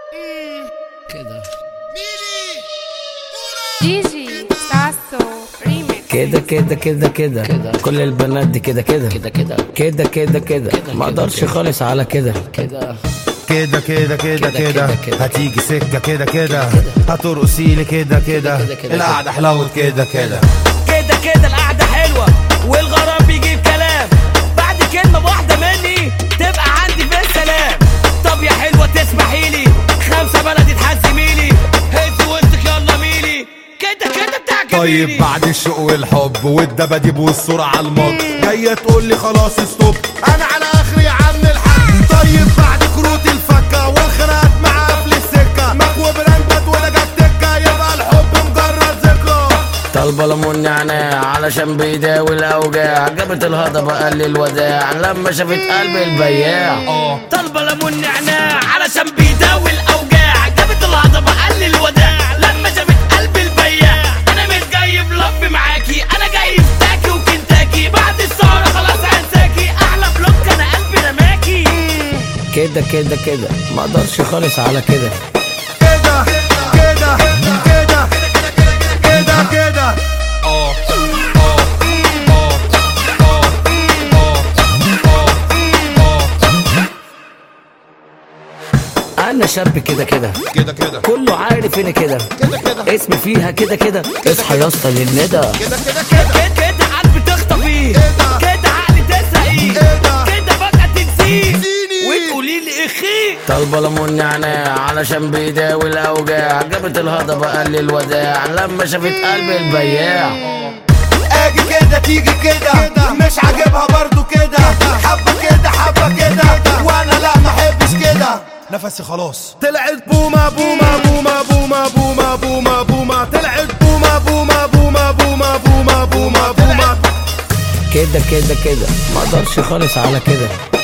كده جيجي ساسو ريميكس كده كده كده كده كل البنات دي كده كده كده كده كده كده كده ما اقدرش خالص على كده كده كده كده كده كده كده كده كده. هتيجي سكة كده كده هترقصي لي كده كده كده كده. القعدة حلوت كده كده كده كده القعدة حلوة والغرام بيجيب كلام بعد كلمة واحدة مني تبقى عندي في السلام طب يا حلوة تسمحي لي خمسة بلدي تحزمي لي هز وسطك يلا ميلي كده كده بتعجبيني طيب بعد الشوق والحب والدباديب والسرعة على المط جاية تقول لي خلاص ستوب انا على اخري يا عم الحاج طيب بعد كروت الفكة والخناقات مع قفل السكة مكوى براندات ولا جت تكة يبقى الحب مجرد ذكرى طالبة ليمون نعناع علشان بيداوي الاوجاع جابت الهضبة قال لي الوداع لما شافت قلب البياع طالبة ليمون نعناع علشان بيداوي الأوجاع جابت الهضبة قال لي الوداع لما جابت قلب البياع أنا مش جاي بلف معاكي أنا جاي فتاكي وكنتاكي بعد السهرة خلاص هنساكي أحلى بلوك أنا قلبي رماكي كده كده كده ما اقدرش خالص على كده كده كده كده كده كده انا شاب كده كده كده كده كله عارف اني كده كده كده اسمي فيها كده كده اصحى يا اسطى للندى كده كده كده كده عاد بتخطفي ده؟ كده عقلي تسرقي ده؟ كده فجأة تنسيه تنسيني. وتقولي لي إخي طالبة ليمون نعناع علشان بيداوي الاوجاع جابت الهضبة قال لي الوداع لما شافت قلب البياع اجي كده تيجي كده مش عاجبها برضو كده حبه كده حبه كده وانا لا ما احبش كده نفسي خلاص طلعت بوما بوما بوما بوما بوما بوما بوما طلعت بوما بوما بوما بوما بوما بوما بوما كده كده كده ما اقدرش خالص على كده